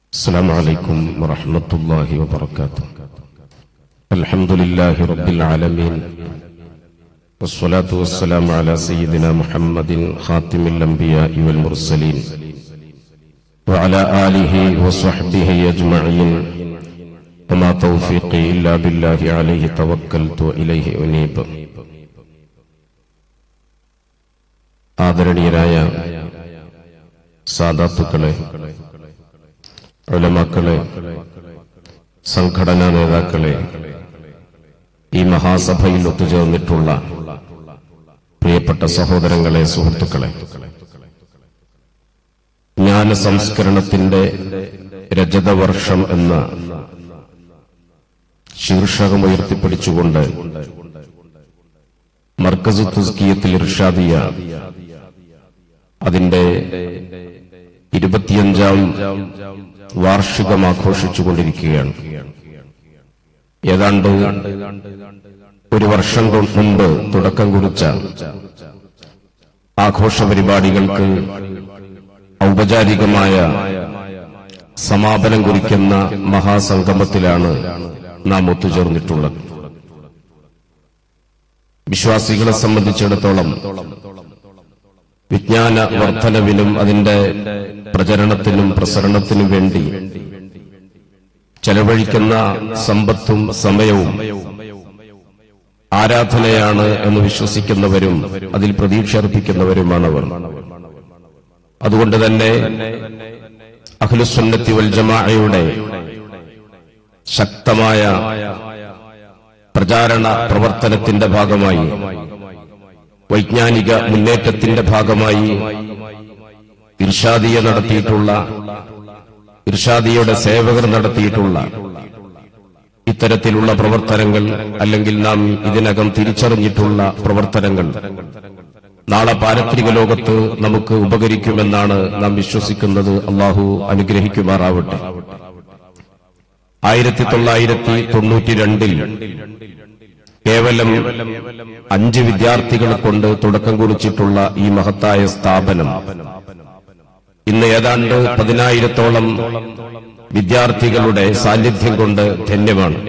السلام عليكم ورحمة الله وبركاته الحمد لله رب العالمين والصلاة والسلام على سيدنا محمد خاتم الأنبياء والمرسلين وعلى آله وصحبه أجمعين وما توفيقي إلا بالله عليه توكلت وإليه أنيب ആദരണീയരായ സാദാത്തുക്കളെ ഉലമാക്കളെ സംഘടനാ നേതാക്കളെ ഈ മഹാസഭയിൽ ഒത്തുചേർന്നിട്ടുള്ള പ്രിയപ്പെട്ട സഹോദരങ്ങളെ സുഹൃത്തുക്കളെ ജ്ഞാന സംസ്കരണത്തിന്റെ രജതവർഷം എന്ന ശീർഷകം ഉയർത്തിപ്പിടിച്ചുകൊണ്ട് മർക്കസു തുസ്കിയത്തിൽ ഇർഷാദിയ അതിന്റെ ഇരുപത്തിയഞ്ചാം വാർഷികം ആഘോഷിച്ചുകൊണ്ടിരിക്കുകയാണ് ഏതാണ്ട് ഒരു വർഷം കൊ- മുമ്പ് തുടക്കം കുറിച്ച ആഘോഷ പരിപാടികൾക്ക് ഔപചാരികമായ സമാപനം കുറിക്കുന്ന മഹാസംഗമത്തിലാണ് നാം ഒത്തുചേർന്നിട്ടുള്ളത് വിശ്വാസികളെ സംബന്ധിച്ചിടത്തോളം വിജ്ഞാന വർധനവിനും അതിന്റെ പ്രചരണത്തിനും പ്രസരണത്തിനും വേണ്ടി ചെലവഴിക്കുന്ന സമ്പത്തും സമയവും ആരാധനയാണ് എന്ന് വിശ്വസിക്കുന്നവരും അതിൽ പ്രതീക്ഷ അർപ്പിക്കുന്നവരുമാണവർ അതുകൊണ്ട് തന്നെ അഖിലുസുന്നത്തി വൽ ജമാഅയുടെ ശക്തമായ പ്രചാരണ പ്രവർത്തനത്തിന്റെ ഭാഗമായി വൈജ്ഞാനിക മുന്നേറ്റത്തിന്റെ ഭാഗമായി ഇർഷാദിയ നടത്തിയിട്ടുള്ള ഇർഷാദിയുടെ സേവകർ നടത്തിയിട്ടുള്ള ഇത്തരത്തിലുള്ള പ്രവർത്തനങ്ങൾ അല്ലെങ്കിൽ നാം ഇതിനകം തിരിച്ചറിഞ്ഞിട്ടുള്ള പ്രവർത്തനങ്ങൾ നാളെ പാരത്രിക ലോകത്ത് നമുക്ക് ഉപകരിക്കുമെന്നാണ് നാം വിശ്വസിക്കുന്നത് അള്ളാഹു അനുഗ്രഹിക്കുമാറാവട്ടെ ആയിരത്തി തൊള്ളായിരത്തി തൊണ്ണൂറ്റി രണ്ടിൽ കേവലം അഞ്ച് വിദ്യാർത്ഥികളെ കൊണ്ട് തുടക്കം കുറിച്ചിട്ടുള്ള ഈ മഹത്തായ സ്ഥാപനം ഇന്ന് ഏതാണ്ട് പതിനായിരത്തോളം വിദ്യാർത്ഥികളുടെ സാന്നിധ്യം കൊണ്ട് ധന്യമാണ്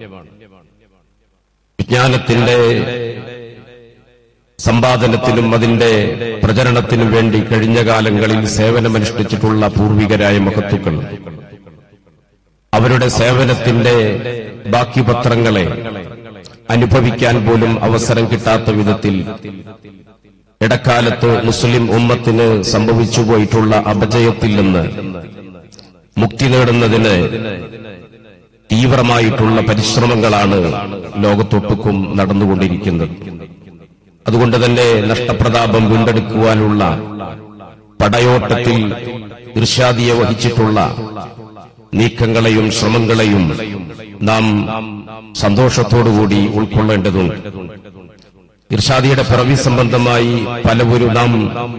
വിജ്ഞാനത്തിന്റെ സമ്പാദനത്തിനും അതിന്റെ പ്രചരണത്തിനും വേണ്ടി കഴിഞ്ഞ കാലങ്ങളിൽ സേവനമനുഷ്ഠിച്ചിട്ടുള്ള പൂർവികരായ മഹത്തുക്കൾ അവരുടെ സേവനത്തിന്റെ ബാക്കി പത്രങ്ങളെ അനുഭവിക്കാൻ പോലും അവസരം കിട്ടാത്ത വിധത്തിൽ ഇടക്കാലത്ത് മുസ്ലിം ഉമ്മത്തിന് സംഭവിച്ചു പോയിട്ടുള്ള അപജയത്തിൽ നിന്ന് മുക്തി നേടുന്നതിന് തീവ്രമായിട്ടുള്ള പരിശ്രമങ്ങളാണ് ലോകത്തൊട്ടുക്കും നടന്നുകൊണ്ടിരിക്കുന്നത് അതുകൊണ്ട് തന്നെ നഷ്ടപ്രതാപം വീണ്ടെടുക്കുവാനുള്ള പടയോട്ടത്തിൽ ഇർഷാദിയെ വഹിച്ചിട്ടുള്ള നീക്കങ്ങളെയും ശ്രമങ്ങളെയും നാം സന്തോഷത്തോടുകൂടി ഉൾക്കൊള്ളേണ്ടതുണ്ട് ഇർഷാദിയുടെ പിറവി സംബന്ധമായി പലവരും നാം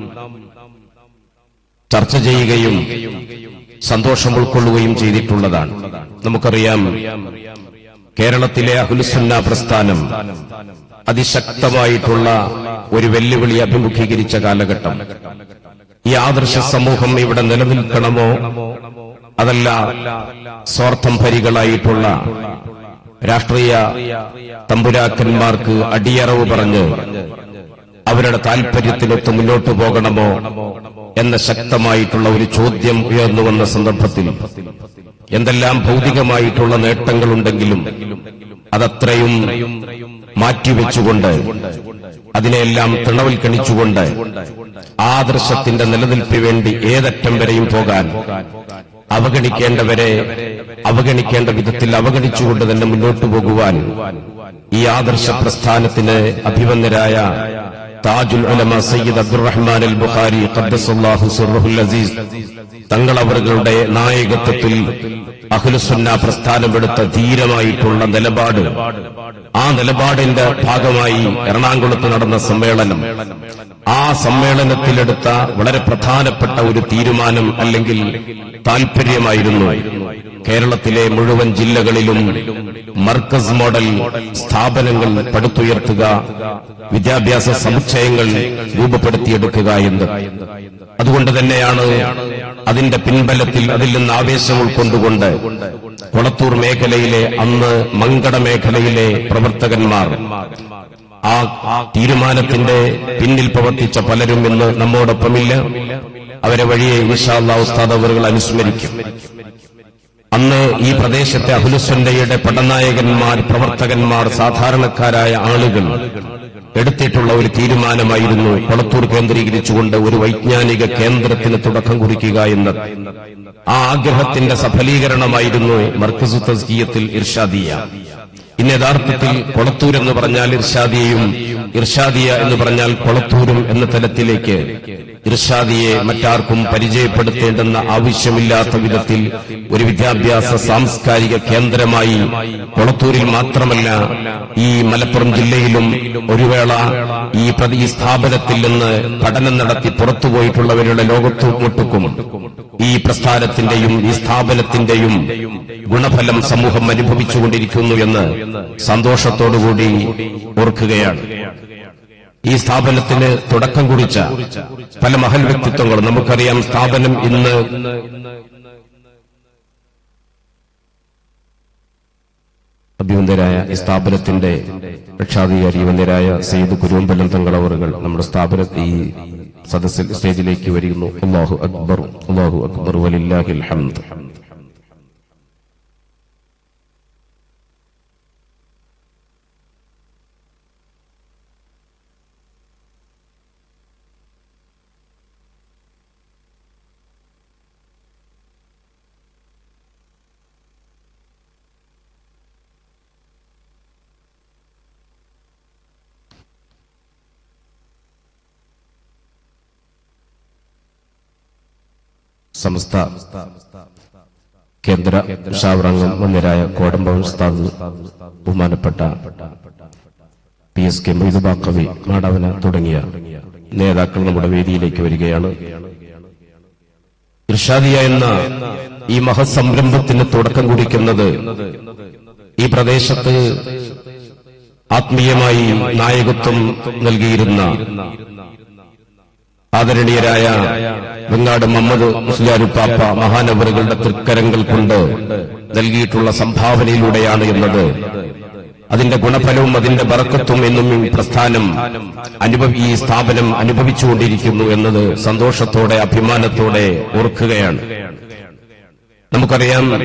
ചർച്ച ചെയ്യുകയും സന്തോഷം ഉൾക്കൊള്ളുകയും ചെയ്തിട്ടുള്ളതാണ് നമുക്കറിയാം കേരളത്തിലെ അഹുലുസുന്ന പ്രസ്ഥാനം അതിശക്തമായിട്ടുള്ള ഒരു വെല്ലുവിളി അഭിമുഖീകരിച്ച കാലഘട്ടം ഈ ആദർശ സമൂഹം ഇവിടെ നിലനിൽക്കണമോ അതല്ല സ്വാർത്ഥം ഭരികളായിട്ടുള്ള രാഷ്ട്രീയ തമ്പുരാക്കന്മാർക്ക് അടിയറവ് പറഞ്ഞ് അവരുടെ താൽപര്യത്തിനൊത്ത് മുന്നോട്ടു പോകണമോ എന്ന ശക്തമായിട്ടുള്ള ഒരു ചോദ്യം ഉയർന്നു വന്ന സന്ദർഭത്തിൽ എന്തെല്ലാം ഭൗതികമായിട്ടുള്ള നേട്ടങ്ങളുണ്ടെങ്കിലും അതത്രയും മാറ്റിവെച്ചുകൊണ്ട് അതിനെല്ലാം തൃണവൽക്കണിച്ചുകൊണ്ട് ആദർശത്തിന്റെ നിലനിൽപ്പിന് വേണ്ടി ഏതറ്റം വരെയും പോകാൻ അവഗണിക്കേണ്ടവരെ അവഗണിക്കേണ്ട വിധത്തിൽ അവഗണിച്ചുകൊണ്ട് തന്നെ മുന്നോട്ടു പോകുവാൻ ഈ ആദർശ പ്രസ്ഥാനത്തിന് അഭിമന്യരായ താജുൽ ഉലമ സയ്യിദ് അബ്ദുറഹ്മാൻ അൽ ബുഖാരി ഖദ്ദസല്ലാഹു സിർറുൽ അസീസ് തങ്ങൾ അവരുടെ നായകത്വത്തിൽ അഖിലുസുന്ന പ്രസ്ഥാനമെടുത്ത ധീരമായിട്ടുള്ള നിലപാട് ആ നിലപാടിന്റെ ഭാഗമായി എറണാകുളത്ത് നടന്ന സമ്മേളനം ആ സമ്മേളനത്തിലെടുത്ത വളരെ പ്രധാനപ്പെട്ട ഒരു തീരുമാനം അല്ലെങ്കിൽ താൽപര്യമായിരുന്നു കേരളത്തിലെ മുഴുവൻ ജില്ലകളിലും മർക്കസ് മോഡൽ സ്ഥാപനങ്ങൾ പടുത്തുയർത്തുക വിദ്യാഭ്യാസ സമുച്ചയങ്ങൾ രൂപപ്പെടുത്തിയെടുക്കുക എന്ന് അതുകൊണ്ട് തന്നെയാണ് അതിന്റെ പിൻബലത്തിൽ അതിൽ നിന്ന് ആവേശം ഉൾക്കൊണ്ടുകൊണ്ട് കൊളത്തൂർ മേഖലയിലെ അന്ന് മങ്കട മേഖലയിലെ പ്രവർത്തകന്മാർ ആ തീരുമാനത്തിന്റെ പിന്നിൽ പ്രവർത്തിച്ച പലരും ഇന്ന് നമ്മോടൊപ്പമില്ല അവരെ വഴിയെ ഇൻഷാല്ലാ ഉസ്താദ് അവറുകൾ അനുസ്മരിക്കും അന്ന് ഈ പ്രദേശത്തെ അഹുലുസുന്നയുടെ പടനായകന്മാർ പ്രവർത്തകന്മാർ സാധാരണക്കാരായ ആളുകൾ എടുത്തിട്ടുള്ള ഒരു തീരുമാനമായിരുന്നു കൊളത്തൂർ കേന്ദ്രീകരിച്ചുകൊണ്ട് ഒരു വൈജ്ഞാനിക കേന്ദ്രത്തിന് തുടക്കം കുറിക്കുക എന്നത് ആ ആഗ്രഹത്തിന്റെ സഫലീകരണമായിരുന്നു മർക്കസു തസ്കീയത്തിൽ ഇർഷാദിയ ഇന്ന് യഥാർത്ഥത്തിൽ കൊളത്തൂർ എന്ന് പറഞ്ഞാൽ ഇർഷാദിയയും ഇർഷാദിയ എന്ന് പറഞ്ഞാൽ കൊളത്തൂരും എന്ന തലത്തിലേക്ക് ഇർഷാദിയെ മറ്റാർക്കും പരിചയപ്പെടുത്തേണ്ടെന്ന ആവശ്യമില്ലാത്ത വിധത്തിൽ ഒരു വിദ്യാഭ്യാസ സാംസ്കാരിക കേന്ദ്രമായി കൊളത്തൂരിൽ മാത്രമല്ല ഈ മലപ്പുറം ജില്ലയിലും ഒരു വേള ഈ പ്രതി ഈ സ്ഥാപനത്തിൽ നിന്ന് പഠനം നടത്തി പുറത്തുപോയിട്ടുള്ളവരുടെ ലോകത്തുമുട്ടുക്കും ഈ പ്രസ്ഥാനത്തിന്റെയും ഈ സ്ഥാപനത്തിന്റെയും ഗുണഫലം സമൂഹം അനുഭവിച്ചുകൊണ്ടിരിക്കുന്നു എന്ന് സന്തോഷത്തോടുകൂടി ഓർക്കുകയാണ് ഈ സ്ഥാപനത്തിന് തുടക്കം കുറിച്ച പല മഹൽ വ്യക്തിത്വങ്ങളും നമുക്കറിയാം സ്ഥാപനം ഇന്ന് അഭിവന്ദരായ ഈ സ്ഥാപനത്തിന്റെ രക്ഷാധികാരി വന്ദരായ സെയ്ദ് കുരുമ്പലം തങ്ങളവറുകൾ നമ്മുടെ സ്ഥാപന ഈ സദസ്സിൽ സ്റ്റേജിലേക്ക് വരികന്നു അള്ളാഹു അക്ബർ അള്ളാഹു അക്ബർ വലില്ലാഹിൽ ഹംദ് സമസ്ത കേന്ദ്ര ഷാവറംഗം വന്യരായ കോടമ്പം ഉസ്താദ് ബഹുമാനപ്പെട്ട P S K Moidubaqavi Madavana തുടങ്ങിയ നേതാക്കൾ നമ്മുടെ വേദിയിലേക്ക് വരികയാണ് ഇർഷാദിയ എന്ന ഈ മഹസംരംഭത്തിന് തുടക്കം കുറിക്കുന്നത് ഈ പ്രദേശത്ത് ആത്മീയമായി നായകത്വം നൽകിയിരുന്ന ആദരണീയരായ വെങ്ങാട് മുഹമ്മദ് മുസ്ലിയാരുപ്പാപ്പ മഹാനവറുകളുടെ തൃക്കരങ്ങൾ കൊണ്ട് നൽകിയിട്ടുള്ള സംഭാവനയിലൂടെയാണ് എന്നത് അതിന്റെ ഗുണഫലവും അതിന്റെ ബറക്കത്തും എന്നും ഈ പ്രസ്ഥാനം അനുഭവി ഈ സ്ഥാപനം അനുഭവിച്ചുകൊണ്ടിരിക്കുന്നു എന്നത് സന്തോഷത്തോടെ അഭിമാനത്തോടെ ഓർക്കുകയാണ് നമുക്കറിയാം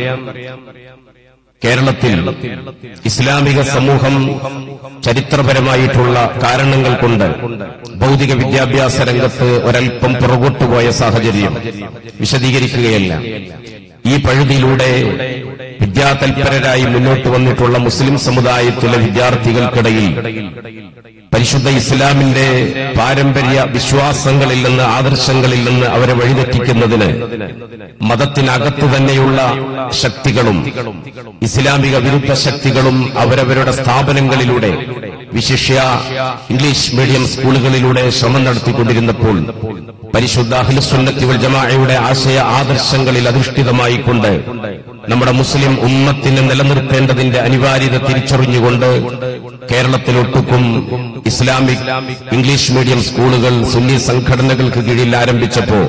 കേരളത്തിൽ ഇസ്ലാമിക സമൂഹം ചരിത്രപരമായിട്ടുള്ള കാരണങ്ങൾ കൊണ്ട് ഭൗതിക വിദ്യാഭ്യാസ രംഗത്ത് ഒരൽപ്പം പുറകോട്ടുപോയ സാഹചര്യം വിശദീകരിക്കുകയല്ല ഈ പഴുതിയിലൂടെ വിദ്യാതൽപരരായി മുന്നോട്ട് വന്നിട്ടുള്ള മുസ്ലിം സമുദായത്തിലെ വിദ്യാർത്ഥികൾക്കിടയിൽ പരിശുദ്ധ ഇസ്ലാമിന്റെ പാരമ്പര്യ വിശ്വാസങ്ങളിൽ നിന്ന് ആദർശങ്ങളിൽ നിന്ന് അവരെ വഴിതെറ്റിക്കുന്നതിന് മതത്തിനകത്ത് തന്നെയുള്ള ശക്തികളും ഇസ്ലാമിക വിരുദ്ധ ശക്തികളും അവരവരുടെ സ്ഥാപനങ്ങളിലൂടെ വിശിഷ്യ ഇംഗ്ലീഷ് മീഡിയം സ്കൂളുകളിലൂടെ ശ്രമം നടത്തിക്കൊണ്ടിരുന്നപ്പോൾ പരിശുദ്ധ അഹ്ലുസുന്നത്തി വൽ ജമാഅയുടെ ആശയ ആദർശങ്ങളിൽ അധിഷ്ഠിതമായിക്കൊണ്ട് നമ്മുടെ മുസ്ലിം ഉമ്മത്തിനെ നിലനിർത്തേണ്ടതിന്റെ അനിവാര്യത തിരിച്ചറിഞ്ഞുകൊണ്ട് കേരളത്തിലൊട്ടുക്കും ഇസ്ലാമിക് ഇംഗ്ലീഷ് മീഡിയം സ്കൂളുകൾ സുന്നി സംഘടനകൾക്ക് കീഴിൽ ആരംഭിച്ചപ്പോ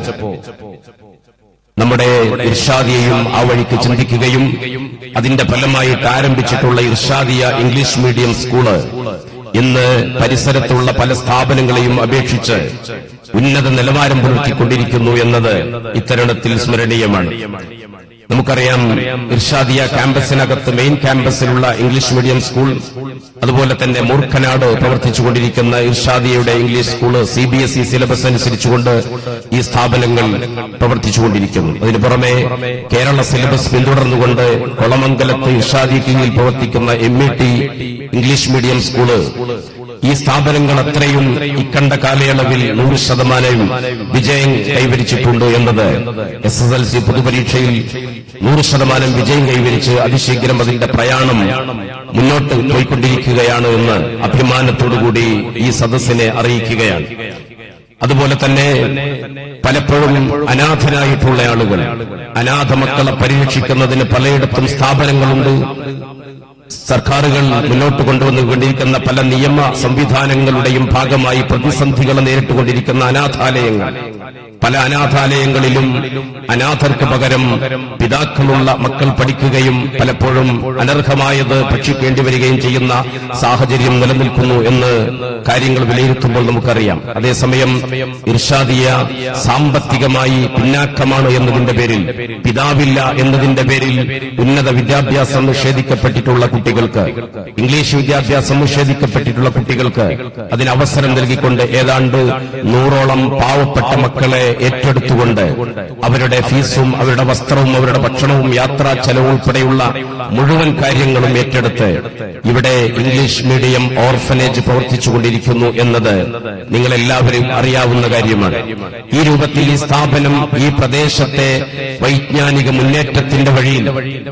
നമ്മുടെ ഇർഷാദിയെയും ആ വഴിക്ക് ചിന്തിക്കുകയും അതിന്റെ ഫലമായിട്ട് ആരംഭിച്ചിട്ടുള്ള ഇർഷാദിയ ഇംഗ്ലീഷ് മീഡിയം സ്കൂള് ഇന്ന് പരിസരത്തുള്ള പല സ്ഥാപനങ്ങളെയും അപേക്ഷിച്ച് ഉന്നത നിലവാരം പുലർത്തിക്കൊണ്ടിരിക്കുന്നു എന്നത് ഇത്തരണത്തിൽ സ്മരണീയമാണ് നമുക്കറിയാം ഇർഷാദിയ ക്യാമ്പസിനകത്ത് മെയിൻ ക്യാമ്പസിലുള്ള ഇംഗ്ലീഷ് മീഡിയം സ്കൂൾ അതുപോലെ തന്നെ മൂർഖനാട് പ്രവർത്തിച്ചുകൊണ്ടിരിക്കുന്ന ഇർഷാദിയയുടെ English school C B S E syllabus അനുസരിച്ചുകൊണ്ട് ഈ സ്ഥാപനങ്ങൾ പ്രവർത്തിച്ചുകൊണ്ടിരിക്കുന്നു അതിനു പുറമെ കേരള സിലബസ് പിന്തുടർന്നുകൊണ്ട് കൊളമംഗലത്ത് ഇർഷാദി കീഴിൽ പ്രവർത്തിക്കുന്ന M E T English medium school ഈ സ്ഥാപനങ്ങൾ അത്രയും ഇക്കണ്ട കാലയളവിൽ നൂറ് ശതമാനം വിജയം കൈവരിച്ചിട്ടുണ്ട് എന്നത് എസ് എസ് എൽ സി പൊതുപരീക്ഷയിൽ നൂറ് ശതമാനം വിജയം കൈവരിച്ച് അതിശീഘ്രം അതിന്റെ പ്രയാണം മുന്നോട്ട് പോയിക്കൊണ്ടിരിക്കുകയാണ് എന്ന് അഭിമാനത്തോടുകൂടി ഈ സദസ്സിനെ അറിയിക്കുകയാണ് അതുപോലെ തന്നെ പലപ്പോഴും അനാഥരായിട്ടുള്ള ആളുകൾ അനാഥ മക്കളെ പരിരക്ഷിക്കുന്നതിന് പലയിടത്തും സ്ഥാപനങ്ങളുണ്ട് സർക്കാരുകൾ മുന്നോട്ട് കൊണ്ടുവന്നുകൊണ്ടിരിക്കുന്ന പല നിയമ സംവിധാനങ്ങളുടെയും ഭാഗമായി പ്രതിസന്ധികൾ നേരിട്ടുകൊണ്ടിരിക്കുന്ന അനാഥാലയങ്ങൾ പല അനാഥാലയങ്ങളിലും അനാഥർക്ക് പകരം പിതാക്കളുള്ള മക്കൾ പഠിക്കുകയും പലപ്പോഴും അനർഹമായത് ഭക്ഷിക്കേണ്ടി വരികയും ചെയ്യുന്ന സാഹചര്യം നിലനിൽക്കുന്നു എന്ന് കാര്യങ്ങൾ വിലയിരുത്തുമ്പോൾ നമുക്കറിയാം അതേസമയം ഇർഷാദിയ സാമ്പത്തികമായി പിന്നാക്കമാണ് എന്നതിന്റെ പേരിൽ പിതാവില്ല എന്നതിന്റെ പേരിൽ ഉന്നത വിദ്യാഭ്യാസം നിഷേധിക്കപ്പെട്ടിട്ടുള്ള കുട്ടികൾക്ക് ഇംഗ്ലീഷ് വിദ്യാഭ്യാസം നിഷേധിക്കപ്പെട്ടിട്ടുള്ള കുട്ടികൾക്ക് അതിന് അവസരം നൽകിക്കൊണ്ട് ഏതാണ്ട് നൂറോളം പാവപ്പെട്ട മക്കളെ ഏറ്റെടുത്തുകൊണ്ട് അവരുടെ ഫീസും അവരുടെ വസ്ത്രവും അവരുടെ ഭക്ഷണവും യാത്രാ ചെലവും ഉൾപ്പെടെയുള്ള മുഴുവൻ കാര്യങ്ങളും ഏറ്റെടുത്ത് ഇവിടെ ഇംഗ്ലീഷ് മീഡിയം ഓർഫനേജ് പ്രവർത്തിച്ചുകൊണ്ടിരിക്കുന്നു എന്നത് നിങ്ങളെല്ലാവരും അറിയാവുന്ന കാര്യമാണ് ഈ രൂപത്തിൽ ഈ സ്ഥാപനം ഈ പ്രദേശത്തെ വൈജ്ഞാനിക മുന്നേറ്റത്തിന്റെ വഴിയിൽ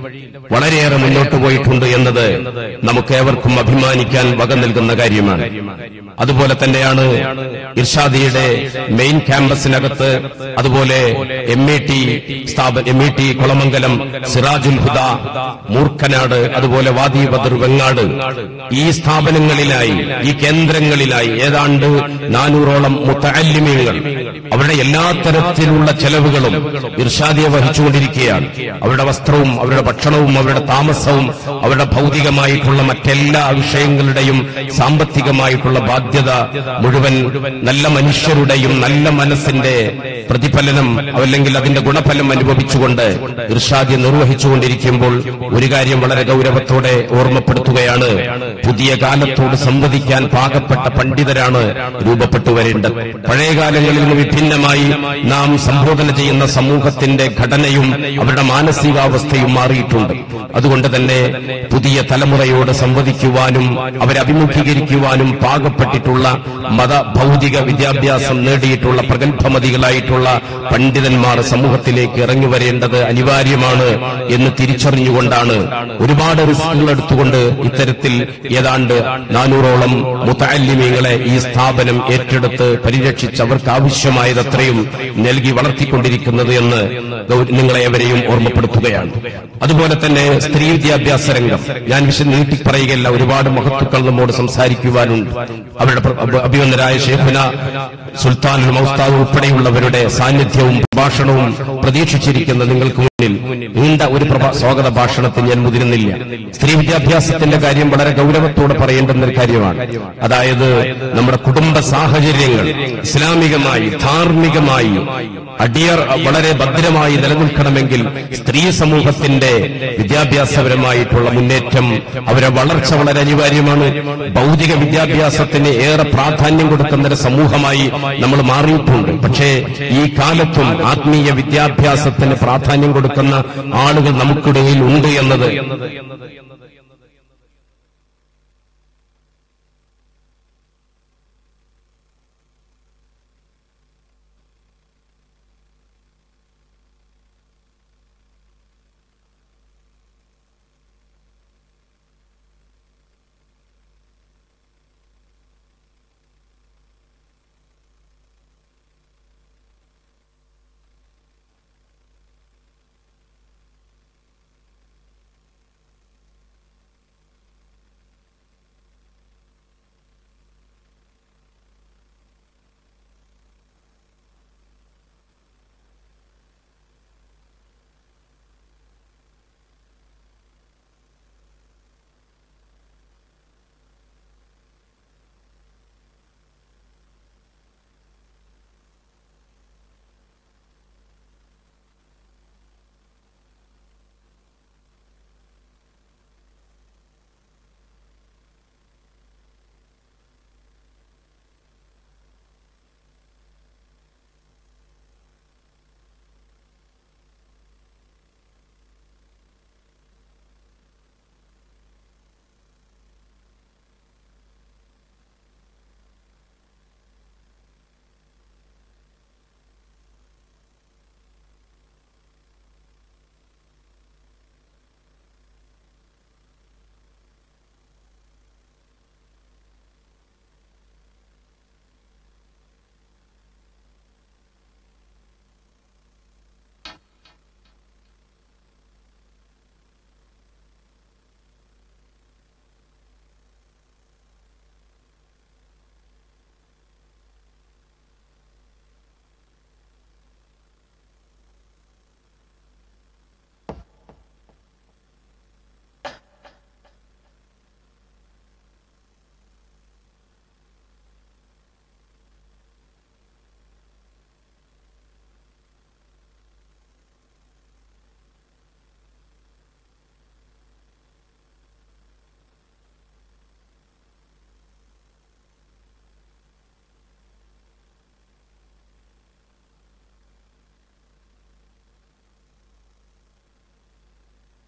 വളരെയേറെ മുന്നോട്ട് പോയിട്ടുണ്ട് എന്നത് നമുക്ക് ഏവർക്കും അഭിമാനിക്കാൻ വക നൽകുന്ന കാര്യമാണ് അതുപോലെ തന്നെയാണ് ഇർഷാദിയുടെ മെയിൻ ക്യാമ്പസിനകത്ത് അതുപോലെ എം ഇ ടി സ്ഥാപന M E T Kulamangalam Sirajul Huda Moorkhanad അതുപോലെ വാദി ബദർ വെങ്ങാട് ഈ സ്ഥാപനങ്ങളിലായി ഈ കേന്ദ്രങ്ങളിലായി ഏതാണ്ട് നാനൂറോളം മുത്തല്ലിമീങ്ങൾ അവരുടെ എല്ലാ തരത്തിലുള്ള ചെലവുകളും ഇർഷാദിയെ വഹിച്ചുകൊണ്ടിരിക്കുകയാണ് അവരുടെ വസ്ത്രവും അവരുടെ ഭക്ഷണവും അവരുടെ താമസവും അവരുടെ ഭൗതികമായിട്ടുള്ള മറ്റെല്ലാ വിഷയങ്ങളുടെയും സാമ്പത്തികമായിട്ടുള്ള ബാധ്യത മുഴുവൻ നല്ല മനുഷ്യരുടെയും നല്ല മനസ്സിന്റെ പ്രതിഫലനം അല്ലെങ്കിൽ അതിന്റെ ഗുണഫലം അനുഭവിച്ചുകൊണ്ട് ഇർഷാദി നിർവഹിച്ചുകൊണ്ടിരിക്കുമ്പോൾ ഒരു കാര്യം വളരെ ഗൗരവത്തോടെ ഓർമ്മപ്പെടുത്തുകയാണ് പുതിയ കാലത്തോട് സംവദിക്കാൻ പാകപ്പെട്ട പണ്ഡിതരാണ് രൂപപ്പെട്ടു വരേണ്ടത് പഴയ കാലങ്ങളിൽ നിന്ന് വിഭിന്നമായി നാം സംബോധന ചെയ്യുന്ന സമൂഹത്തിന്റെ ഘടനയും അവരുടെ മാനസികാവസ്ഥയും മാറിയിട്ടുണ്ട് അതുകൊണ്ട് തന്നെ പുതിയ തലമുറയോട് സംവദിക്കുവാനും അവരെ അഭിമുഖീകരിക്കുവാനും പാകപ്പെട്ടിട്ടുള്ള മത ഭൗതിക വിദ്യാഭ്യാസം നേടിയിട്ടുള്ള പ്രഗത്ഭമതികളായിട്ടുള്ള പണ്ഡിതന്മാർ സമൂഹത്തിലേക്ക് ഇറങ്ങി വരേണ്ടത് അനിവാര്യമാണ് എന്ന് തിരിച്ചറിഞ്ഞുകൊണ്ടാണ് ഒരുപാട് റിസ്കുകൾ എടുത്തുകൊണ്ട് ഇത്തരത്തിൽ ഏതാണ്ട് നാനൂറോളം മുത്തല്ലിമീങ്ങളെ ഈ സ്ഥാപനം ഏറ്റെടുത്ത് പരിരക്ഷിച്ച് അവർക്ക് ആവശ്യമായതത്രയും നൽകി വളർത്തിക്കൊണ്ടിരിക്കുന്നത് എന്ന് ഗൗ- നിങ്ങളെ എവരെയും ഓർമ്മപ്പെടുത്തുകയാണ് അതുപോലെ തന്നെ സ്ത്രീ വിദ്യാഭ്യാസ രംഗം ഞാൻ വിശദ നീട്ടി പറയുകയല്ല ഒരുപാട് മഹത്തുക്കൾ നമ്മോട് സംസാരിക്കുവാനുണ്ട് അവരുടെ പ്ര- അഭി- അഭിവന്ദരായ ഷേഖുന സുൽത്താനുൽ മൗസ്താവ് ഉൾപ്പെടെയുള്ളവരുടെ സാന്നിധ്യവും പ്രഭാഷണവും പ്രതീക്ഷിച്ചിരിക്കുന്ന നിങ്ങൾക്ക് മുന്നിൽ നീണ്ട ഒരു പ്രഭ- സ്വാഗത ഭാഷണത്തിൽ ഞാൻ മുതിരുന്നില്ല സ്ത്രീ വിദ്യാഭ്യാസത്തിന്റെ കാര്യം വളരെ ഗൗരവത്തോടെ പറയേണ്ടുന്ന ഒരു കാര്യമാണ് അതായത് നമ്മുടെ കുടുംബ സാഹചര്യങ്ങൾ ഇസ്ലാമികമായി ധാർമ്മികമായി അടിയർ വളരെ ഭദ്രമായി നിലനിൽക്കണമെങ്കിൽ സ്ത്രീ സമൂഹത്തിന്റെ വിദ്യാഭ്യാസപരമായിട്ടുള്ള മുന്നേറ്റം അവരെ വളർച്ച വളരെ അനിവാര്യമാണ് ഭൗതിക വിദ്യാഭ്യാസത്തിന് ഏറെ പ്രാധാന്യം കൊടുക്കുന്ന ഒരു സമൂഹമായി നമ്മൾ മാറിയിട്ടുണ്ട് പക്ഷേ ഈ കാലത്തും ആത്മീയ വിദ്യാഭ്യാസത്തിന് പ്രാധാന്യം കൊടുക്കുന്ന ആളുകൾ നമുക്കിടയിൽ ഉണ്ട് എന്നത്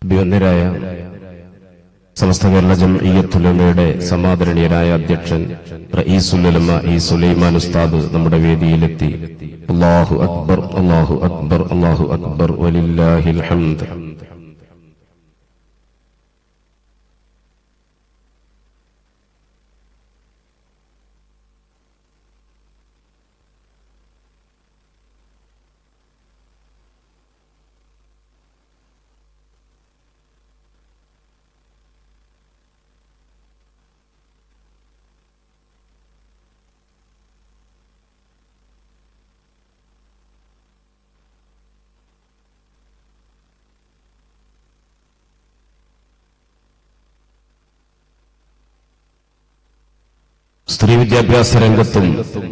അഭിവന്ദരായ സമസ്ത കേരള ജംഇയ്യത്തുലമയുടെ സമാദരണീയരായ അധ്യക്ഷൻ റഈസുലുലമ ഇ സുലൈമാൻ ഉസ്താദ് നമ്മുടെ വേദിയിലെത്തി അല്ലാഹു അക്ബർ അല്ലാഹു അക്ബർ അല്ലാഹു അക്ബർ വലില്ലാഹിൽ ഹംദ് സ്ത്രീ വിദ്യാഭ്യാസ രംഗത്തും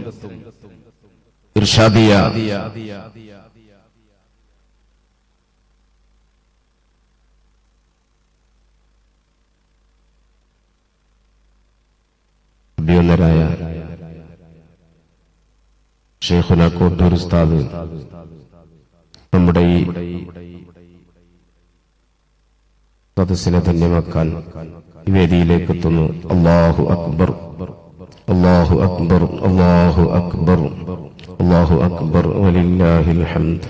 ഇർഷാദിയ അഭിയന്നരായ ഷെയ്ഖുന കോട്ടൂർ ഉസ്താദ് നമ്മുടെ ഈ സദസ്സിനെ ധന്യമാക്കാൻ ഈ വേദിയിലേക്ക് എത്തുന്നു അള്ളാഹു അക്ബർ അള്ളാഹു അക്ബർ അള്ളാഹു അക്ബർ അള്ളാഹു അക്ബർ വലില്ലാഹിൽ ഹംദ്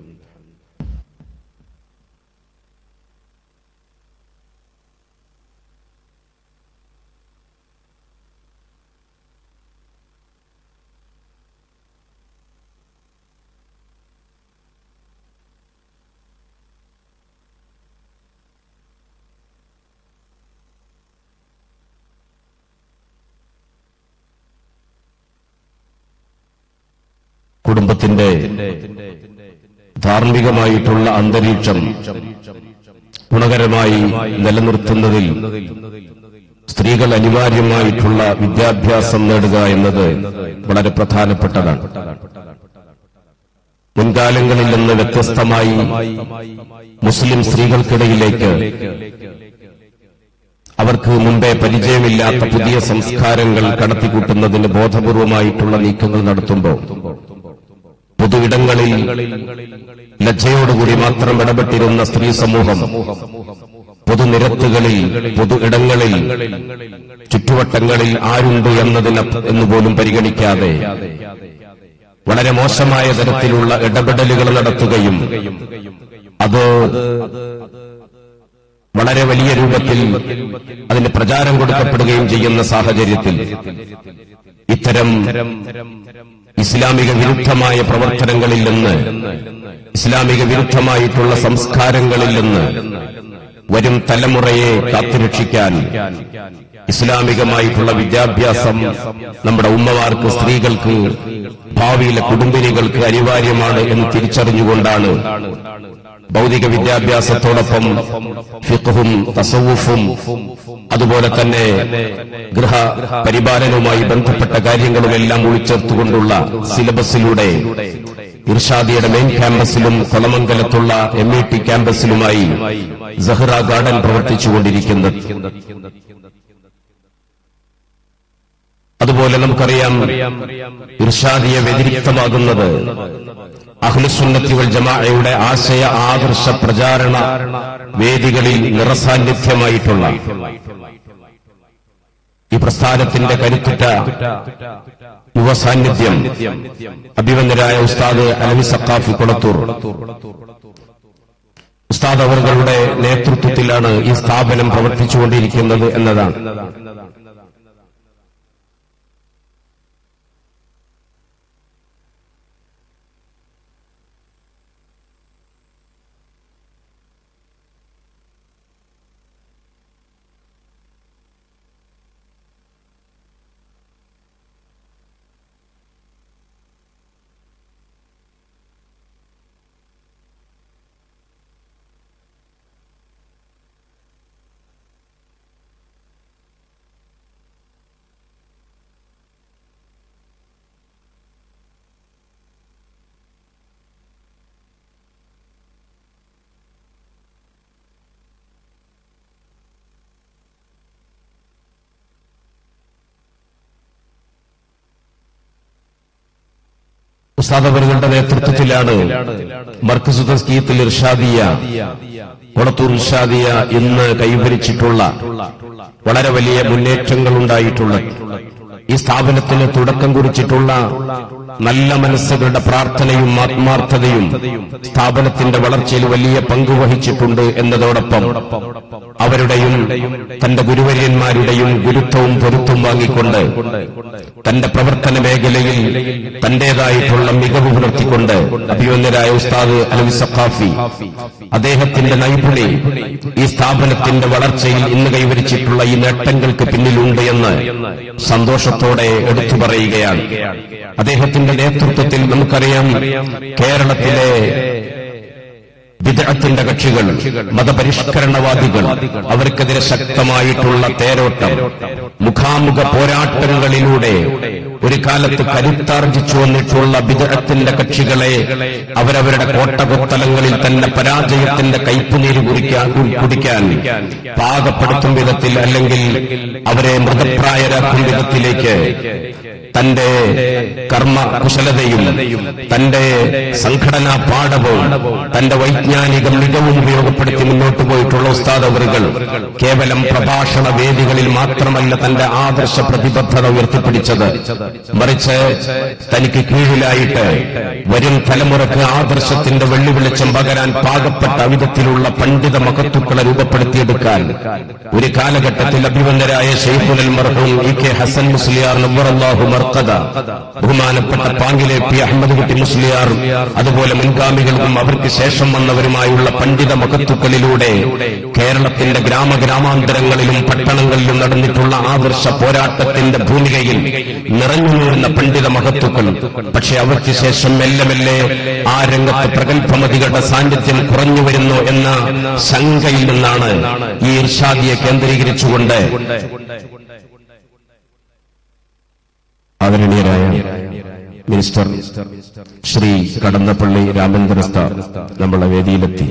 കുടുംബത്തിന്റെ ധാർമ്മികമായിട്ടുള്ള അന്തരീക്ഷം ഗുണകരമായി നിലനിർത്തുന്നതിൽ സ്ത്രീകൾ അനിവാര്യമായിട്ടുള്ള വിദ്യാഭ്യാസം നേടുക എന്നത് വളരെ പ്രധാനപ്പെട്ടതാണ് മുൻകാലങ്ങളിൽ നിന്ന് വ്യത്യസ്തമായി മുസ്ലിം സ്ത്രീകൾക്കിടയിലേക്ക് അവർക്ക് മുമ്പേ പരിചയമില്ലാത്ത പുതിയ സംസ്കാരങ്ങൾ കടത്തിക്കൂട്ടുന്നതിന് ബോധപൂർവമായിട്ടുള്ള നീക്കങ്ങൾ നടത്തുമ്പോൾ പൊതുയിടങ്ങളിൽ ലജ്ജയോടുകൂടി മാത്രം ഇടപെട്ടിരുന്ന സ്ത്രീ സമൂഹം പൊതുനിരത്തുകളിൽ പൊതു ഇടങ്ങളിൽ ചുറ്റുവട്ടങ്ങളിൽ ആരുണ്ട് എന്നതിന് എന്നുപോലും പരിഗണിക്കാതെ വളരെ മോശമായ തരത്തിലുള്ള ഇടപെടലുകൾ നടത്തുകയും അത് വളരെ വലിയ രൂപത്തിൽ അതിന് പ്രചാരം കൊടുക്കപ്പെടുകയും ചെയ്യുന്ന സാഹചര്യത്തിൽ ഇത്തരം ഇസ്ലാമിക വിരുദ്ധമായ പ്രവർത്തനങ്ങളിൽ നിന്ന് ഇസ്ലാമിക വിരുദ്ധമായിട്ടുള്ള സംസ്കാരങ്ങളിൽ നിന്ന് വരും തലമുറയെ കാത്തുരക്ഷിക്കാൻ ഇസ്ലാമികമായിട്ടുള്ള വിദ്യാഭ്യാസം നമ്മുടെ ഉമ്മമാർക്ക് സ്ത്രീകൾക്ക് ഭാവിയിലെ കുടുംബിനികൾക്ക് അനിവാര്യമാണ് എന്ന് തിരിച്ചറിഞ്ഞുകൊണ്ടാണ് ഭൗതിക വിദ്യാഭ്യാസത്തോടൊപ്പം ഫിഖും തസവുഫും അതുപോലെ തന്നെ ഗൃഹ പരിപാലനവുമായി ബന്ധപ്പെട്ട കാര്യങ്ങളുമെല്ലാം ഉൾച്ചേർത്തുകൊണ്ടുള്ള സിലബസിലൂടെ ഇർഷാദിയുടെ മെയിൻ ക്യാമ്പസിലും കൊളമംഗലത്തുള്ള എം ഇ ടി ക്യാമ്പസിലുമായി സഹ്റ ഗാർഡൻ പ്രവർത്തിച്ചുകൊണ്ടിരിക്കുന്നത് അതുപോലെ നമുക്കറിയാം ഇർഷാദിയെ വ്യതിരിക്തമാകുന്നത് അഹ്ലുസുന്നത്തി വൽ ജമാഅയുടെ ആശയ ആദർശ പ്രചാരണ വേദികളിൽ നിറസാന്നിധ്യമായിട്ടുള്ള ഈ പ്രസ്ഥാനത്തിന്റെ കരുത്തുറ്റ യുവസാന്നിധ്യം അഭിവന്ദരായ ഉസ്താദ് അലവി സക്കാഫി കൊളത്തൂർ ഉസ്താദ് അവരുടെ നേതൃത്വത്തിലാണ് ഈ സ്ഥാപനം പ്രവർത്തിച്ചുകൊണ്ടിരിക്കുന്നത് എന്നതാണ് ഉസ്താദ് അവരുടെ നേതൃത്വത്തിലാണ് മർക്കസു തസ്കീയത്തിൽ ഇർഷാദിയ കൊളത്തൂർ ഇർഷാദിയ ഇന്ന് കൈവരിച്ചിട്ടുള്ള വളരെ വലിയ മുന്നേറ്റങ്ങൾ ഉണ്ടായിട്ടുള്ളത് ഈ സ്ഥാപനത്തിന് തുടക്കം കുറിച്ചിട്ടുള്ള നല്ല മനസ്സുകളുടെ പ്രാർത്ഥനയും ആത്മാർത്ഥതയും സ്ഥാപനത്തിന്റെ വളർച്ചയിൽ വലിയ പങ്ക് വഹിച്ചിട്ടുണ്ട് എന്നതോടൊപ്പം അവരുടെയും തന്റെ ഗുരുവര്യന്മാരുടെയും ഗുരുത്വവും പൊരുത്തവും വാങ്ങിക്കൊണ്ട് തന്റെ പ്രവർത്തന മേഖലയിൽ തന്റേതായിട്ടുള്ള മികവ് പുലർത്തിക്കൊണ്ട് അഭിമന്യരായ ഉസ്താദ് അലവി സഖാഫി അദ്ദേഹത്തിന്റെ നൈപുണി ഈ സ്ഥാപനത്തിന്റെ വളർച്ചയിൽ ഇന്ന് കൈവരിച്ചിട്ടുള്ള ഈ നേട്ടങ്ങൾക്ക് പിന്നിലുണ്ട് എന്ന് സന്തോഷത്തോടെ എടുത്തു പറയുകയാണ് അദ്ദേഹത്തിന്റെ നേതൃത്വത്തിൽ നമുക്കറിയാം കേരളത്തിലെ വിദഗ്ധത്തിന്റെ കക്ഷികൾ മതപരിഷ്കരണവാദികൾ അവർക്കെതിരെ ശക്തമായിട്ടുള്ള തേരോട്ടം മുഖാമുഖ പോരാട്ടങ്ങളിലൂടെ ഒരു കാലത്ത് കരുത്താർജിച്ചു വന്നിട്ടുള്ള വിദഗ്ധത്തിന്റെ കക്ഷികളെ അവരവരുടെ കോട്ടകൊത്തലങ്ങളിൽ തന്നെ പരാജയത്തിന്റെ കയ്പുനീര് കുറിക്കാൻ കുടിക്കാൻ പാകപ്പെടുത്തും വിധത്തിൽ അല്ലെങ്കിൽ അവരെ മൃതപ്രായരാക്കും വിധത്തിലേക്ക് തന്റെ കർമ്മ കുശലതയും തന്റെ സംഘടനാ പാഠവും തന്റെ വൈജ്ഞാനിക മികവും ഉപയോഗപ്പെടുത്തി മുന്നോട്ട് പോയിട്ടുള്ള ഉസ്താദ് അവറുകൾ കേവലം പ്രഭാഷണ വേദികളിൽ മാത്രമല്ല തന്റെ ആദർശ പ്രതിബദ്ധത ഉയർത്തിപ്പിടിച്ചത് മറിച്ച് തനിക്ക് കീഴിലായിട്ട് വരും തലമുറക്ക് ആദർശത്തിന്റെ വെള്ളി വെളിച്ചം പകരാൻ പാകപ്പെട്ട വിധത്തിലുള്ള പണ്ഡിത മഹത്തുക്കളെ രൂപപ്പെടുത്തിയെടുക്കാൻ ഒരു കാലഘട്ടത്തിൽ അഭിമന്യരായ ഷെയ്ഖുൽ മർഹൂം ഇ കെ ഹസൻ മുസ്ലിയാർ നബ്ബറല്ലാഹു മർക്കദ ബഹുമാനപ്പെട്ട പാങ്കിലെ പി അഹമ്മദ് കുട്ടി മുസ്ലിയാർ അതുപോലെ മുൻഗാമികൾക്കും അവർക്ക് ശേഷം വന്നവരുമായുള്ള പണ്ഡിത മഹത്തുക്കളിലൂടെ കേരളത്തിന്റെ ഗ്രാമഗ്രാമാന്തരങ്ങളിലും പട്ടണങ്ങളിലും നടന്നിട്ടുള്ള ആദർശ പോരാട്ടത്തിന്റെ ഭൂമികയിൽ നിറഞ്ഞു നിൽക്കുന്ന പണ്ഡിത മഹത്തുക്കൾ പക്ഷെ അവർക്ക് ശേഷം മെല്ലെ മെല്ലെ ആ രംഗത്ത് പ്രഗത്ഭമതികളുടെ സാന്നിധ്യം കുറഞ്ഞു വരുന്നു എന്ന ശങ്കയിൽ നിന്നാണ് ഈ ഇർഷാദിയെ കേന്ദ്രീകരിച്ചുകൊണ്ട് ആദരണീയരായ മിനിസ്റ്റർ ശ്രീ കടന്നപ്പള്ളി രാമേന്ദ്രസ്ത നമ്മളെ വേദിയിലെത്തി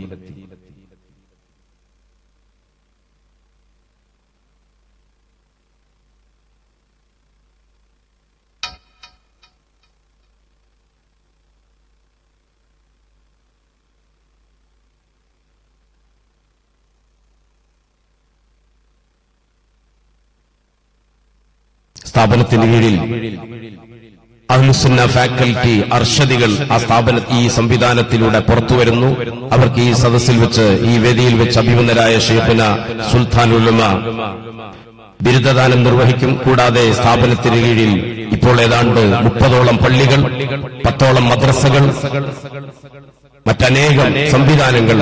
സ്ഥാപനത്തിന് കീഴിൽ അഹ്ലുസുന്ന ഫാക്കൽറ്റി അർഷദികൾ ആ സ്ഥാപന ഈ സംവിധാനത്തിലൂടെ പുറത്തുവരുന്നു അവർക്ക് ഈ സദസ്സിൽ വെച്ച് ഈ വേദിയിൽ വെച്ച് അഭിമന്യരായ ഷെയ്ഖുന സുൽത്താൻ ഉലമ ബിരുദദാനം നിർവഹിക്കും കൂടാതെ സ്ഥാപനത്തിന് കീഴിൽ ഇപ്പോൾ ഏതാണ്ട് മുപ്പതോളം പള്ളികൾ പത്തോളം മദ്രസകൾ മറ്റനേകം സംവിധാനങ്ങൾ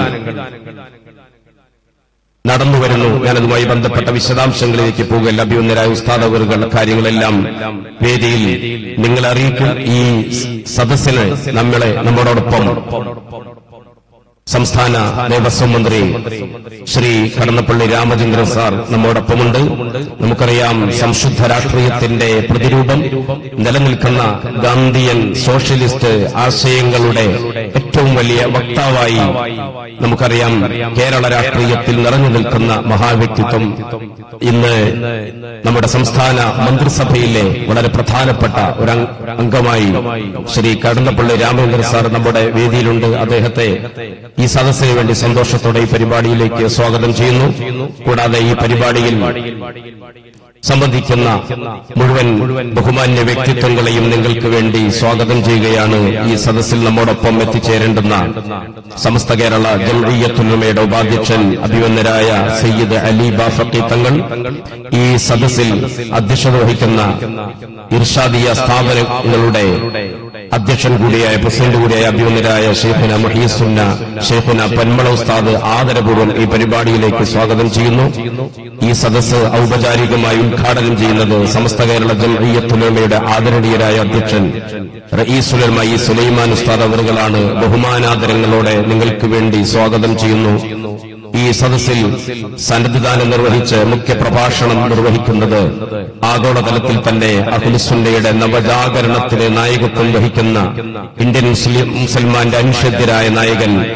നടന്നു വരുന്നു ഞാനതുമായി ബന്ധപ്പെട്ട വിശദാംശങ്ങളിലേക്ക് പോകുകയല്ല അഭിമന്യരായ ഉസ്താദ് അവറുകൾ കാര്യങ്ങളെല്ലാം വേദിയിൽ നിങ്ങളെ അറിയിക്കും ഈ സദസ്സിന് നമ്മളെ നമ്മോടൊപ്പം സംസ്ഥാന ദേവസ്വം മന്ത്രി ശ്രീ കടന്നപ്പള്ളി രാമചന്ദ്രൻ സാർ നമ്മോടൊപ്പമുണ്ട് നമുക്കറിയാം സംശുദ്ധ രാഷ്ട്രീയത്തിന്റെ പ്രതിരൂപം നിലനിൽക്കുന്ന ഗാന്ധിയൻ സോഷ്യലിസ്റ്റ് ആശയങ്ങളുടെ ഏറ്റവും വലിയ വക്താവായി നമുക്കറിയാം കേരള രാഷ്ട്രീയത്തിൽ നിറഞ്ഞു നിൽക്കുന്ന മഹാവ്യക്തിത്വം ഇന്ന് നമ്മുടെ സംസ്ഥാന മന്ത്രിസഭയിലെ വളരെ പ്രധാനപ്പെട്ട ഒരു അംഗ- അംഗമായി ശ്രീ കടന്നപ്പള്ളി രാമചന്ദ്രൻ സാർ നമ്മുടെ വേദിയിലുണ്ട് അദ്ദേഹത്തെ ഈ സദസ്സിന് വേണ്ടി സന്തോഷത്തോടെ ഈ പരിപാടിയിലേക്ക് സ്വാഗതം ചെയ്യുന്നു കൂടാതെ ഈ പരിപാടിയിൽ സംബന്ധിക്കുന്ന മുഴുവൻ ബഹുമാന്യ വ്യക്തിത്വങ്ങളെയും നിങ്ങൾക്ക് വേണ്ടി സ്വാഗതം ചെയ്യുകയാണ് ഈ സദസ്സിൽ നമ്മോടൊപ്പം എത്തിച്ചേരേണ്ടുന്ന സമസ്ത കേരള ജംഇയ്യത്തുലമയുടെ ഉപാധ്യക്ഷൻ അഭിവന്ദരായ സയ്യിദ് അലി ബാഫക്കി തങ്ങൾ ഈ സദസ്സിൽ അധ്യക്ഷത വഹിക്കുന്ന ഇർഷാദിയ സ്ഥാപനങ്ങളുടെ അധ്യക്ഷൻ കൂടിയായ പ്രസിഡന്റ് കൂടിയായ അഭിമന്യരായ ഷെയ്ഖുന മഹീസുന്ന ഷെയ്ഖുന പന്മള ഉസ്താദ് ആദരപൂർവ്വം ഈ പരിപാടിയിലേക്ക് സ്വാഗതം ചെയ്യുന്നു ഈ സദസ്സ് ഔപചാരികമായി ഉദ്ഘാടനം ചെയ്യുന്നത് സമസ്ത കേരള ജംഇയ്യത്തുലമയുടെ ആദരണീയരായ അധ്യക്ഷൻ റയീസുലമ ഇ സുലൈമാൻ ഉസ്താദ് അവറുകളാണ് ബഹുമാനാദരങ്ങളോടെ നിങ്ങൾക്ക് വേണ്ടി സ്വാഗതം ചെയ്യുന്നു ഈ സദസ്സിൽ സന്നദ്ധാനം നിർവഹിച്ച് മുഖ്യപ്രഭാഷണം നിർവഹിക്കുന്നത് ആഗോളതലത്തിൽ തന്നെ അഖിലുസുന്നയുടെ നവജാഗരണത്തിന് നായകത്വം വഹിക്കുന്ന ഇന്ത്യൻ മുസ്ലിം മുസൽമാന്റെ അനുഷദ്യരായ നായകൻ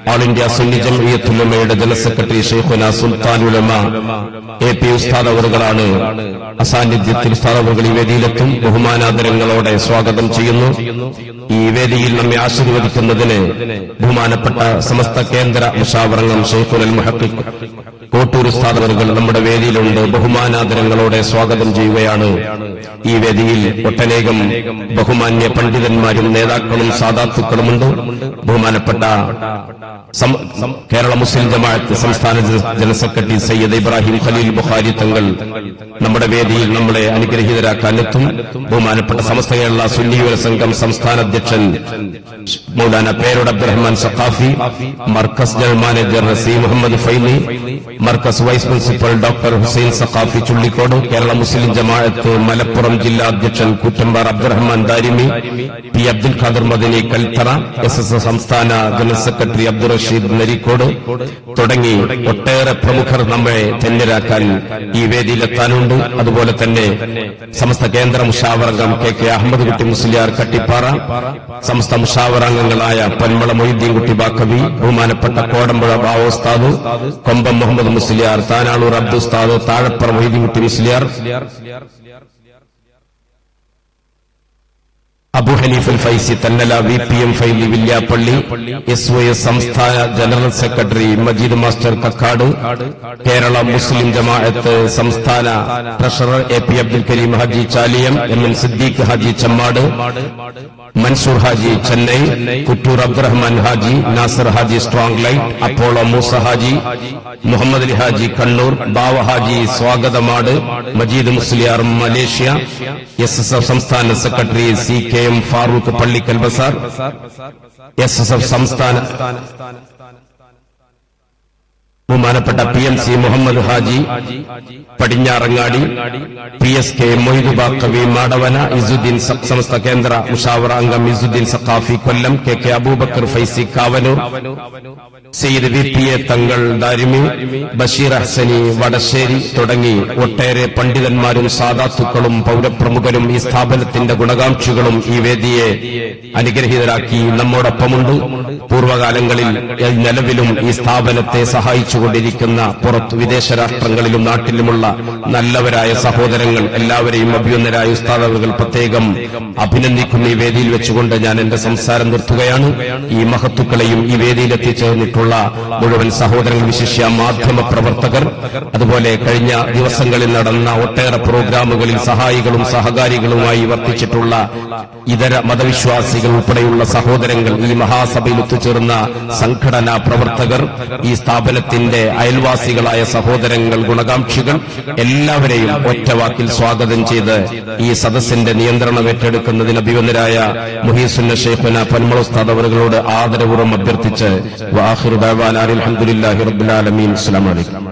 ഓൾ ഇന്ത്യ സുന്നി ജംഇയ്യത്തുലമയുടെ ജനറൽ സെക്രട്ടറി ഷെയ്ഖുന സുൽത്താൻ ഉലമ എ പി ഉസ്താദ് അവറുകളാണ് അസാന്നിധ്യത്തിൽ ഉസ്താദ് അവറുകൾ ഈ വേദിയിലെത്തും ബഹുമാനാദരങ്ങളോടെ സ്വാഗതം ചെയ്യുന്നു ഈ വേദിയിൽ നമ്മെ ആശീർവദിക്കുന്നതിന് ബഹുമാനപ്പെട്ട സമസ്ത കേന്ദ്ര മുഷാവറംഗം ഷെയ്ഖുൽ മുഹക്കിഖ് കോട്ടൂർ ഉസ്താദ് അവറുകൾ നമ്മുടെ വേദിയിലുണ്ട് ബഹുമാനാദരങ്ങളോടെ സ്വാഗതം ചെയ്യുകയാണ് ഈ വേദിയിൽ ഒട്ടനേകം ബഹുമാന്യ പണ്ഡിതന്മാരും നേതാക്കളും സാധാത്തുക്കളുമുണ്ട് ബഹുമാനപ്പെട്ട സം- സം- കേരള മുസ്ലിം ജമാഅത്ത് സംസ്ഥാന ജന- ജനറൽ സെക്രട്ടറി സയ്യദ് ഇബ്രാഹിം ഖലീൽ ബുഖാരി തങ്ങൾ നമ്മുടെ വേദിയിൽ നമ്മളെ അനുഗ്രഹീതരാക്കാൻ എത്തും ബഹുമാനപ്പെട്ട സമസ്ത കേരള സുന്നിയുവ സംഘം സംസ്ഥാന അധ്യക്ഷൻ Maulana Perode Abdurahman Saqafi Markaz general manager C Muhammad Faili Markaz vice principal doctor Hussain Saqafi Chullikode Kerala Muslim Jamaat Malappuram ജില്ലാ അധ്യക്ഷൻ Koottambar Abdurahman Darimi P Abdul Khader Madani Kalthara S S സംസ്ഥാന ജനറൽ സെക്രട്ടറി അബ്ദുൾ റഷീദ് നരിക്കോട് തുടങ്ങി ഒട്ടേറെ പ്രമുഖർ നമ്മെ ധന്യരാക്കാൻ ഈ വേദിയിലെത്താനുണ്ട് അതുപോലെ തന്നെ സമസ്ത കേന്ദ്ര മുഷാവറംഗം കെ കെ അഹമ്മദ് കുട്ടി മുസ്ലിയാർ കട്ടിപ്പാറ സമസ്ത മുഷാവറാംഗങ്ങളായ പന്മള മൊയ്തീൻ കുട്ടി ബാക്കവി ബഹുമാനപ്പെട്ട Kodampuzha ബാവോസ്താദ് കൊമ്പം Muhammad Musliyar Tanalur അബ്ദുസ്താദ് Thazhappura Moideen Kutty Musliyar Abu Haneeful Faizy Thannala V P M Faili Villiappally S Y S സംസ്ഥാന general secretary Majeed master Kakkad Kerala Muslim Jamaat സംസ്ഥാന treasurer A P Abdul Kareem Haji Chaliyam M N Siddique Haji Chemmad Mansoor Haji Chennai Kuttoor Abdurahman Haji Nasar Haji strong light Apollo Moosa Haji Muhammad Ali Haji Kannur Bava Haji Swagathamad Majeed Musliyar Malaysia S S F സംസ്ഥാന secretary C K M Farooq Pallikkal Bazar S S F സംസ്ഥാന ബഹുമാനപ്പെട്ട P M C Muhammad Haji Padinjarangadi P S K Moidu Baqavi Madavana Izzuddin സ- സമസ്ത കേന്ദ്ര മുഷാവറ അംഗം Izzuddin Saqafi Kollam K K Abubakar Faizy Kavanoor Sayyid V P A Thangal Darimi Basheer Hasani Vadasseri തുടങ്ങി ഒട്ടേറെ പണ്ഡിതന്മാരും സാധാത്തുക്കളും പൗരപ്രമുഖരും ഈ സ്ഥാപനത്തിന്റെ ഗുണകാംക്ഷികളും ഈ വേദിയെ അനുഗ്രഹീതരാക്കി നമ്മോടൊപ്പമുണ്ട് പൂർവ്വകാലങ്ങളിൽ നിലവിലും ഈ സ്ഥാപനത്തെ സഹായിച്ചുകൊണ്ടിരിക്കുന്ന പുറത്തു വിദേശ രാഷ്ട്രങ്ങളിലും നാട്ടിലുമുള്ള നല്ലവരായ സഹോദരങ്ങൾ എല്ലാവരെയും അഭ്യുന്നരായ ഉസ്താദവുകൾ പ്രത്യേകം അഭിനന്ദിക്കുന്ന ഈ വേദിയിൽ വെച്ചുകൊണ്ട് ഞാൻ എന്റെ സംസാരം നിർത്തുകയാണ് ഈ മഹത്തുക്കളെയും ഈ വേദിയിൽ എത്തിച്ചേർന്നിട്ടുള്ള മുഴുവൻ സഹോദരങ്ങൾ വിശിഷ്യ മാധ്യമ പ്രവർത്തകർ അതുപോലെ കഴിഞ്ഞ ദിവസങ്ങളിൽ നടന്ന ഒട്ടേറെ പ്രോഗ്രാമുകളിൽ സഹായികളും സഹകാരികളുമായി വർത്തിച്ചിട്ടുള്ള ഇതര മതവിശ്വാസികൾ ഉൾപ്പെടെയുള്ള സഹോദരങ്ങൾ ഈ മഹാസഭയിൽ ഒത്തുചേർന്ന സംഘടനാ പ്രവർത്തകർ ഈ സ്ഥാപനത്തിന്റെ അയൽവാസികളായ സഹോദരങ്ങൾ ഗുണകാംക്ഷികൾ എല്ലാവരെയും ഒറ്റവാക്കിൽ സ്വാഗതം ചെയ്ത് ഈ സദസ്സിന്റെ നിയന്ത്രണം ഏറ്റെടുക്കുന്നതിന് അഭിവന്ദരായ മുഹീസുന്ന ഷെയ്ഖുന പന്മളുസ്താദ് അവറുകളോട് ആദരപൂർവ്വം അഭ്യർത്ഥിച്ച് വാഹിർ ദാവാൻ അലഹമുല്ലാഹി റബ്ബുലാലമീൻ അസ്സലാമു അലൈക്കും